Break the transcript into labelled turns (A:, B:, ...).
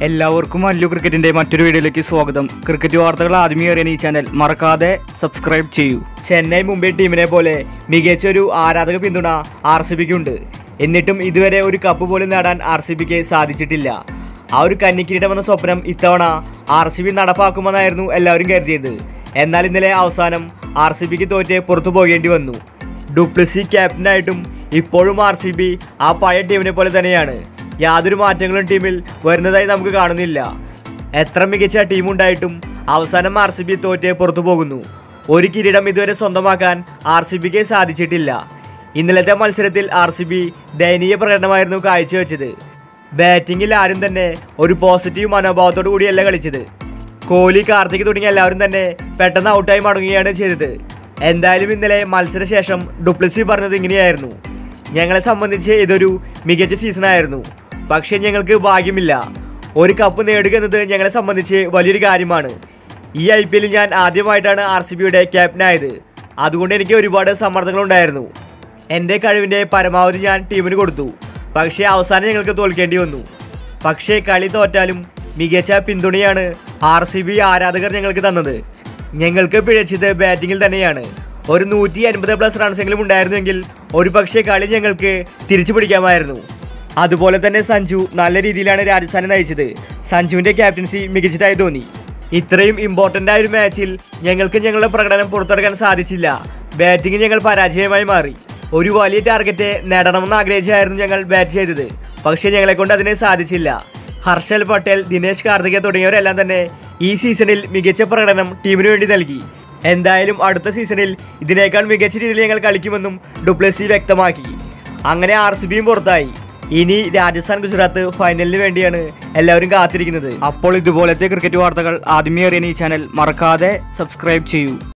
A: എല്ലാവർക്കും അല്ലു ക്രിക്കറ്റിന്റെ മറ്റൊരു വീഡിയോയിലേക്ക് സ്വാഗതം ക്രിക്കറ്റ് വാർത്തകൾ ആദ്യമേ അറിയാൻ ഈ ചാനൽ മറക്കാതെ സബ്സ്ക്രൈബ് ചെയ്യൂ ചെന്നൈ മുംബൈ ടീമിനെ പോലെ മികച്ച ഒരു ആരാധക പിന്തുണ ആർ സി ബിക്ക് എന്നിട്ടും ഇതുവരെ ഒരു കപ്പ് പോലും നേടാൻ ആർ സി ബിക്ക് സാധിച്ചിട്ടില്ല ആ ഒരു കന്നിക്കിരീടമെന്ന സ്വപ്നം ഇത്തവണ ആർ സി ബി നടപ്പാക്കുമെന്നായിരുന്നു എല്ലാവരും കരുതിയത് എന്നാൽ ഇന്നലെ അവസാനം ആർ സി ബിക്ക് തോറ്റ് പുറത്തു പോകേണ്ടി വന്നു ഡുപ്ലസി ക്യാപ്റ്റനായിട്ടും ഇപ്പോഴും ആർ സി ബി ആ പഴയ ടീമിനെ പോലെ തന്നെയാണ് യാതൊരു മാറ്റങ്ങളും ടീമിൽ വരുന്നതായി നമുക്ക് കാണുന്നില്ല എത്ര മികച്ച ടീമുണ്ടായിട്ടും അവസാനം ആർ സി ബി തോറ്റ് പുറത്തു പോകുന്നു ഒരു കിരീടം ഇതുവരെ സ്വന്തമാക്കാൻ ആർ സി ബിക്ക് സാധിച്ചിട്ടില്ല ഇന്നലത്തെ മത്സരത്തിൽ ആർ സി ബി ദയനീയ പ്രകടനമായിരുന്നു കാഴ്ചവെച്ചത് ബാറ്റിങ്ങിൽ ആരും തന്നെ ഒരു പോസിറ്റീവ് മനോഭാവത്തോടു കൂടിയല്ല കളിച്ചത് കോഹ്ലി കാർത്തിക് തുടങ്ങിയ എല്ലാവരും തന്നെ പെട്ടെന്ന് ഔട്ടായി മടങ്ങുകയാണ് ചെയ്തത് എന്തായാലും ഇന്നലെ മത്സരശേഷം ഡുപ്ലസി പറഞ്ഞത് ഇങ്ങനെയായിരുന്നു ഞങ്ങളെ സംബന്ധിച്ച് ഇതൊരു മികച്ച സീസണായിരുന്നു പക്ഷേ ഞങ്ങൾക്ക് ഭാഗ്യമില്ല ഒരു കപ്പ് നേടുക എന്നത് ഞങ്ങളെ സംബന്ധിച്ച് വലിയൊരു കാര്യമാണ് ഈ ഐ പി എല്ലിൽ ഞാൻ ആദ്യമായിട്ടാണ് ആർ സി ബിയുടെ ക്യാപ്റ്റനായത് അതുകൊണ്ട് എനിക്ക് ഒരുപാട് സമ്മർദ്ദങ്ങളുണ്ടായിരുന്നു എൻ്റെ കഴിവിൻ്റെ പരമാവധി ഞാൻ ടീമിന് കൊടുത്തു പക്ഷേ അവസാനം ഞങ്ങൾക്ക് തോൽക്കേണ്ടി വന്നു പക്ഷേ കളി തോറ്റാലും മികച്ച പിന്തുണയാണ് ആർ സി ബി ആരാധകർ ഞങ്ങൾക്ക് തന്നത് ഞങ്ങൾക്ക് പിഴച്ചത് ബാറ്റിങ്ങിൽ തന്നെയാണ് ഒരു നൂറ്റി അൻപത് പ്ലസ് റൺസെങ്കിലും ഉണ്ടായിരുന്നെങ്കിൽ ഒരു പക്ഷേ കളി ഞങ്ങൾക്ക് തിരിച്ചു പിടിക്കാമായിരുന്നു അതുപോലെ തന്നെ സഞ്ജു നല്ല രീതിയിലാണ് രാജസ്ഥാനെ നയിച്ചത് സഞ്ജുവിൻ്റെ ക്യാപ്റ്റൻസി മികച്ചതായി തോന്നി ഇത്രയും ഇമ്പോർട്ടൻ്റ് ആയ ഒരു മാച്ചിൽ ഞങ്ങൾക്ക് ഞങ്ങളുടെ പ്രകടനം പുറത്തെടുക്കാൻ സാധിച്ചില്ല ബാറ്റിംഗ് ഞങ്ങൾ പരാജയമായി മാറി ഒരു വലിയ ടാർഗറ്റ് നേടണമെന്ന് ആഗ്രഹിച്ചായിരുന്നു ഞങ്ങൾ ബാറ്റ് ചെയ്തത് പക്ഷേ ഞങ്ങളെ കൊണ്ട് അതിന് സാധിച്ചില്ല ഹർഷൽ പട്ടേൽ ദിനേശ് കാർത്തിക തുടങ്ങിയവരെല്ലാം തന്നെ ഈ സീസണിൽ മികച്ച പ്രകടനം ടീമിന് വേണ്ടി നൽകി എന്തായാലും അടുത്ത സീസണിൽ ഇതിനേക്കാൾ മികച്ച രീതിയിൽ ഞങ്ങൾ കളിക്കുമെന്നും ഡുപ്ലസി വ്യക്തമാക്കി അങ്ങനെ ആർ സി ബിയും പുറത്തായി ഇനി രാജസ്ഥാൻ ഗുജറാത്ത് ഫൈനലിന് വേണ്ടിയാണ് എല്ലാവരും കാത്തിരിക്കുന്നത് അപ്പോൾ ഇതുപോലത്തെ ക്രിക്കറ്റ് വാർത്തകൾ ആദ്യമേ അറിയാൻ ഈ ചാനൽ മറക്കാതെ സബ്സ്ക്രൈബ് ചെയ്യൂ